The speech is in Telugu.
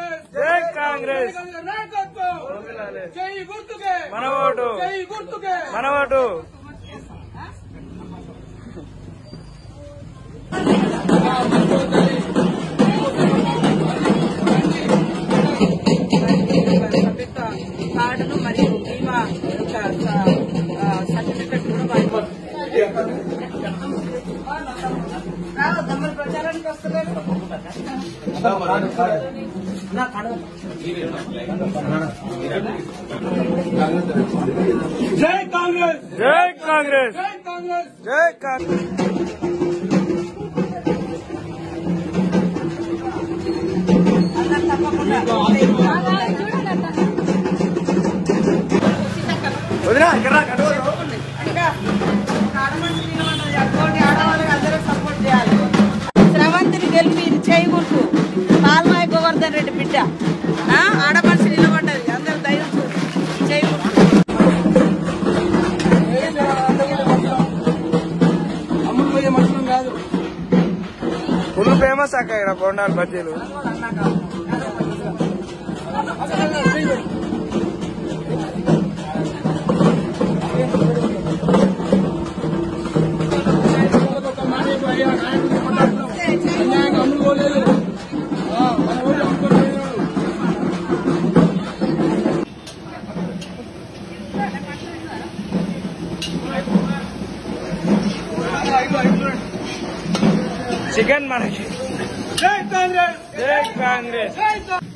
కాంగ్రెస్ జై కాంగ్రెస్ జై నాయకత్వం జై గుర్తుకే మన ఓటు జై గుర్తుకే మన ఓటు సభ్యత్వ కార్డును మరియు బీమా యొక్క ఆ, సర్టిఫికెట్ కూడా వాళ్ళు దమ్మల ప్రచారానికి వస్తలేదు జై కాంగ్రెస్ జై కాంగ్రెస్ జై కాంగ్రెస్ జై కాంగ్రెస్ అందరు తప్పకుండా వదినా ఇక్కడ రా, కట్టు. ఇంకా ఆడమనిషి నిలబడ్డది. అటువంటి ఆడవాళ్ళకి అందరూ సపోర్ట్ చేయాలి స్రవంతిని గెలిపి చేయకూడదు పాల్మాయ గోవర్ధన్ రెడ్డి బిడ్డ ఆ, ఆడమనిషి నిలబడ్డది అందరూ ధైర్యం చేయకూడదు అమ్ముడు పోయే మనుషులం కాదు ఫుల్ ఫేమస్ అక్క ఇక్కడ బోండాలు బజ్జీలు ఒక మాట చెప్పు అయ్యా, నాయకుడిని కొట్టాడుతున్నాం. అన్యాయంగా అమ్ముడు పోలేదు ఆ, మన ఊళ్ళో అమ్ముకొని పోయినాడు. చికెన్ మనకి జై కాంగ్రెస్ జై కాంగ్రెస్ జై కాంగ్రెస్